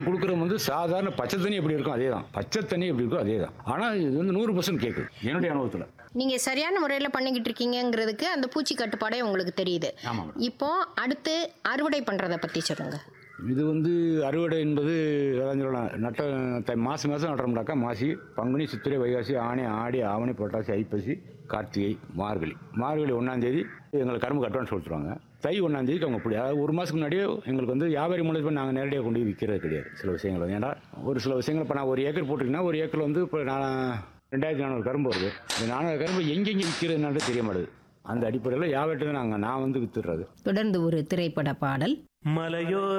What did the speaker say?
கொடுக்குறது வந்து சாதாரண பச்சை தண்ணி எப்படி இருக்கும் அதே தான் பச்சை தண்ணி எப்படி இருக்கோ அதே தான் ஆனால் இது வந்து நூறு பர்சன்ட் கேட்குது என்னுடைய அனுபவத்தில் நீங்க சரியான முறையில பண்ணிக்கிட்டு இருக்கீங்கங்கிறதுக்கு அந்த பூச்சி கட்டுப்பாடே உங்களுக்கு தெரியுது ஆமாம் மேடம் இப்போ அடுத்து அறுவடை பண்றத பத்தி சொல்லுங்க இது வந்து அறுவடை என்பது அதான் சொல்லலாம் நட்ட தை மாசி மாதம் நட்டுறோம்னாக்கா மாசி பங்குனி சித்திரை வைகாசி ஆணி ஆடி ஆவணி புரட்டாசி ஐப்பசி கார்த்திகை மார்கழி மார்கழி ஒன்றாந்தேதி எங்களுக்கு கரும்பு அட்வான்ஸ் கொடுத்துருவாங்க தை ஒன்றாந்தேதிக்கு அவங்க இப்படி அதாவது ஒரு மாதத்துக்கு முன்னாடியே எங்களுக்கு வந்து வியாபாரி மூலத்தில் நாங்கள் நேரடியாக கொண்டு போய் விற்கிறது கிடையாது சில விஷயங்கள் வந்து. ஏன்னா ஒரு சில விஷயங்கள் இப்போ நான் ஒரு ஏக்கர் போட்டிருக்கேன்னா ஒரு ஏக்கர் வந்து இப்போ நான் ரெண்டாயிரத்தி நானூறு கரும்பு வருது இந்த நானூறு கரும்பு எங்கெங்கே விற்கிறதுனால தெரிய மாட்டேது அந்த அடிப்படையில் வியாபாரத்தை நாங்கள் நான் வந்து வித்துடுறது தொடர்ந்து ஒரு திரைப்பட பாடல் மலையோர